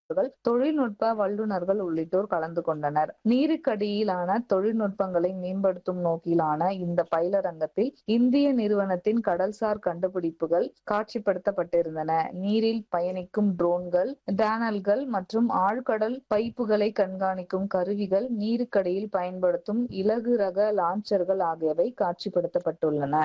அவர்கள் தொழில்நுட்ப வல்லுநர்கள் உள்ளிட்டோர் கலந்து கொண்டனர் நீருக்கடியிலான தொழில்நுட்பங்களை மேம்படுத்தும் நோக்கிலான இந்த பயிலரங்கத்தில் இந்திய நிறுவனத்தின் கடல்சார் கண்டுபிடிப்புகள் காட்சிப்படுத்தப்பட்டிருந்தன நீரில் பயணிக்கும் ட்ரோன்கள் டேனல்கள் மற்றும் ஆழ்கடல் பைப்புகளை கண்காணிக்கும் கருவிகள் நீருக்கடியில் பயன்படுத்தும் இலகு ரக லான்ச்சர்கள் ஆகியவை காட்சிப்படுத்தப்பட்டுள்ளன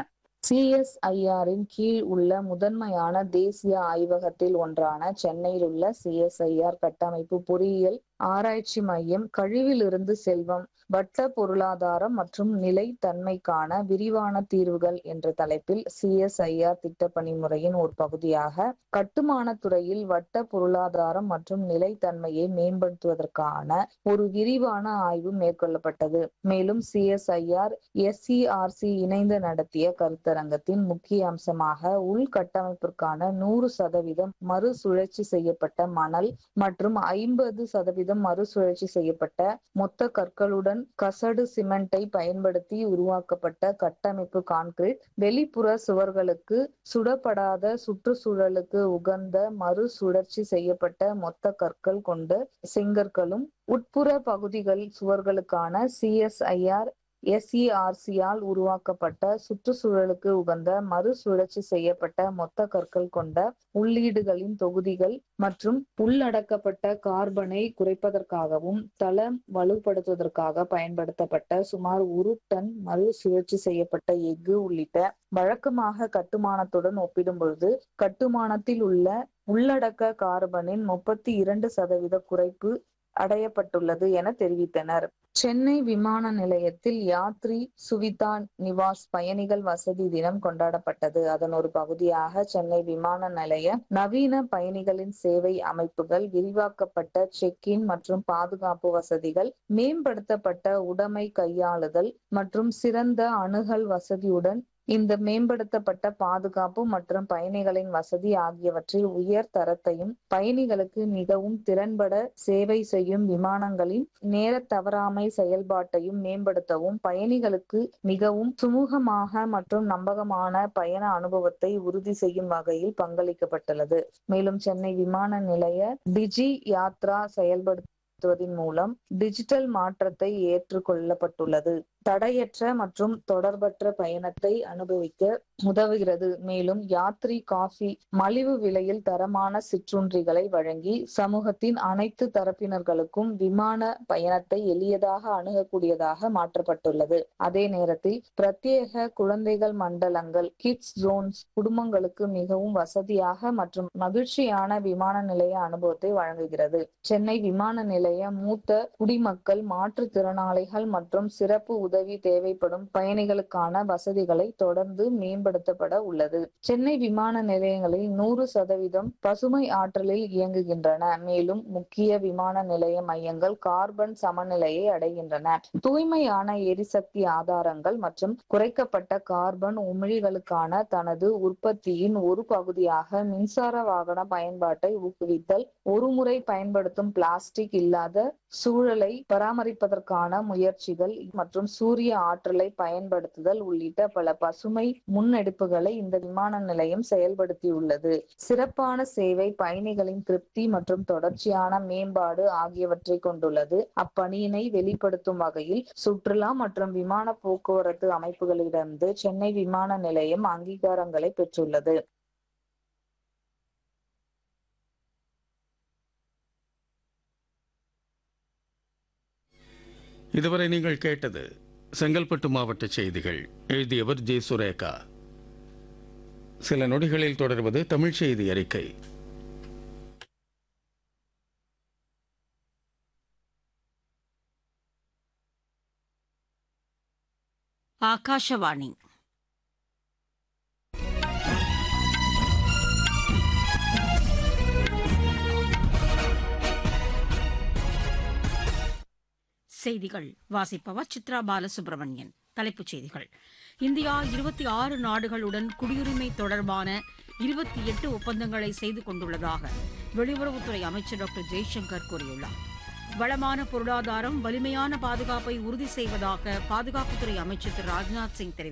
சிஎஸ்ஐஆரின் கீழ் உள்ள முதன்மையான தேசிய ஆய்வகத்தில் ஒன்றான சென்னையில் உள்ள சிஎஸ்ஐஆர் கட்டமைப்பு பொறியியல் ஆராய்ச்சி மையம் கழிவிலிருந்து செல்வம் வட்ட பொருளாதாரம் மற்றும் நிலைத்தன்மைக்கான விரிவான தீர்வுகள் என்ற தலைப்பில் சிஎஸ்ஐஆர் திட்டப்பணி முறையின் ஒரு பகுதியாக கட்டுமான துறையில் வட்ட பொருளாதாரம் மற்றும் நிலைத்தன்மையை மேம்படுத்துவதற்கான ஒரு விரிவான ஆய்வு மேற்கொள்ளப்பட்டது மேலும் சிஎஸ்ஐஆர் எஸ்சிஆர்சி இணைந்து நடத்திய கருத்தரங்கத்தின் முக்கிய அம்சமாக உள்கட்டமைப்பிற்கான நூறு சதவீதம் மறுசுழற்சி செய்யப்பட்ட மணல் மற்றும் ஐம்பது சதவீதம் மறுசுழற்சி செய்யப்பட்ட மொத்த கற்களுடன் கசடு சிமெண்டை பயன்படுத்தி உருவாக்கப்பட்ட கட்டமைப்பு கான்கிரீட் வெளிப்புற சுவர்களுக்கு சுடப்படாத சுற்றுச்சூழலுக்கு உகந்த மறுசுழற்சி செய்யப்பட்ட மொத்த கற்கள் கொண்ட செங்கற்களும் உட்புற பகுதிகள் சுவர்களுக்கான சிஎஸ்ஐஆர் எஸ்இஆர்சியால் உருவாக்கப்பட்ட சுற்றுச்சூழலுக்கு உகந்த மறுசுழற்சி செய்யப்பட்ட மொத்த கற்கள் கொண்ட உள்ளீடுகளின் தொகுதிகள் மற்றும் உள்ளடக்கப்பட்ட கார்பனை குறைப்பதற்காகவும் தளம் வலுப்படுத்துவதற்காக பயன்படுத்தப்பட்ட சுமார் ஒரு டன் மறுசுழற்சி செய்யப்பட்ட எஃகு உள்ளிட்ட வழக்கமாக கட்டுமானத்துடன் ஒப்பிடும் பொழுது கட்டுமானத்தில் உள்ள உள்ளடக்க கார்பனின் முப்பத்தி இரண்டு சதவீத குறைப்பு அடையப்பட்டுள்ளது என தெரிவித்தனர் சென்னை விமான நிலையத்தில் யாத்ரி சுவிதா நிவாஸ் பயணிகள் வசதி தினம் கொண்டாடப்பட்டது அதன் ஒரு பகுதியாக சென்னை விமான நிலைய நவீன பயணிகளின் சேவை அமைப்புகள் விரிவாக்கப்பட்ட செக் இன் மற்றும் பாதுகாப்பு வசதிகள் மேம்படுத்தப்பட்ட உடைமை கையாளுதல் மற்றும் சிறந்த அணுகல் வசதியுடன் இந்த மேம்படுத்தப்பட்ட பாதுகாப்பு மற்றும் பயணிகளின் வசதி ஆகியவற்றில் உயர் தரத்தையும் பயணிகளுக்கு மிகவும் திறன்பட சேவை செய்யும் விமானங்களின் நேர தவறாமை செயல்பாட்டையும் மேம்படுத்தவும் பயணிகளுக்கு மிகவும் சுமூகமாக மற்றும் நம்பகமான பயண அனுபவத்தை உறுதி செய்யும் வகையில் பங்களிக்கப்பட்டுள்ளது மேலும் சென்னை விமான நிலைய டிஜி யாத்ரா செயல்படுத்துவதன் மூலம் டிஜிட்டல் மாற்றத்தை ஏற்றுக்கொள்ளப்பட்டுள்ளது தடையற்ற மற்றும் தொடர்பற்ற பயணத்தை அனுபவிக்க உதவுகிறது மேலும் யாத்ரி காஃபி மலிவு விலையில் தரமான சிற்றுண்டிகளை வழங்கி சமூகத்தின் அனைத்து தரப்பினர்களுக்கும் விமான பயணத்தை எளியதாக அணுகக்கூடியதாக மாற்றப்பட்டுள்ளது அதே நேரத்தில் பிரத்யேக குழந்தைகள் மண்டலங்கள் கிட்ஸ் ஜோன்ஸ் குடும்பங்களுக்கு மிகவும் வசதியாக மற்றும் மகிழ்ச்சியான விமான நிலைய அனுபவத்தை வழங்குகிறது சென்னை விமான நிலைய மூத்த குடிமக்கள் மாற்றுத்திறனாளிகள் மற்றும் சிறப்பு உதவி தேவைப்படும் பயணிகளுக்கான வசதிகளை தொடர்ந்து மேம்படுத்தப்பட உள்ளது சென்னை விமான நிலையங்களில் நூறு சதவீதம் பசுமை ஆற்றலில் இயங்குகின்றன மேலும் முக்கிய விமான நிலைய மையங்கள் கார்பன் சமநிலையை அடைகின்றன தூய்மையான எரிசக்தி ஆதாரங்கள் மற்றும் குறைக்கப்பட்ட கார்பன் உமிழிகளுக்கான தனது உற்பத்தியின் ஒரு பகுதியாக மின்சார வாகன பயன்பாட்டை ஊக்குவித்தல் ஒருமுறை பயன்படுத்தும் பிளாஸ்டிக் இல்லாத சூழலை பராமரிப்பதற்கான முயற்சிகள் மற்றும் சூரிய ஆற்றலை பயன்படுத்துதல் உள்ளிட்ட பல பசுமை முன்னெடுப்புகளை இந்த விமான நிலையம் செயல்படுத்தியுள்ளது சிறப்பான சேவை பயணிகளின் திருப்தி மற்றும் தொடர்ச்சியான மேம்பாடு ஆகியவற்றை கொண்டுள்ளது அப்பணியினை வெளிப்படுத்தும் வகையில் சுற்றுலா மற்றும் விமான போக்குவரத்து அமைப்புகளிடமிருந்து சென்னை விமான நிலையம் அங்கீகாரங்களை பெற்றுள்ளது இதுவரை நீங்கள் கேட்டது செங்கல்பட்டு மாவட்ட செய்திகள் எழுதியவர் ஜே சுரேகா சில நொடிகளில் தொடர்வது தமிழ் செய்தி அறிக்கை ಆಕಾಶವಾಣಿ செய்திகள் வாசிப்பவர் சித்ரா பாலசுப்ரமணியன் தலைப்புச் செய்திகள் இந்தியா இருபத்தி ஆறு நாடுகளுடன் குடியுரிமை தொடர்பான இருபத்தி எட்டு ஒப்பந்தங்களை செய்து கொண்டுள்ளதாக வெளியுறவுத்துறை அமைச்சர் டாக்டர் ஜெய்சங்கர் கூறியுள்ளார் வளமான பொருளாதாரம் வலிமையான பாதுகாப்பை உறுதி செய்வதாக பாதுகாப்புத்துறை அமைச்சர் திரு ராஜ்நாத் சிங் தெரிவித்தார்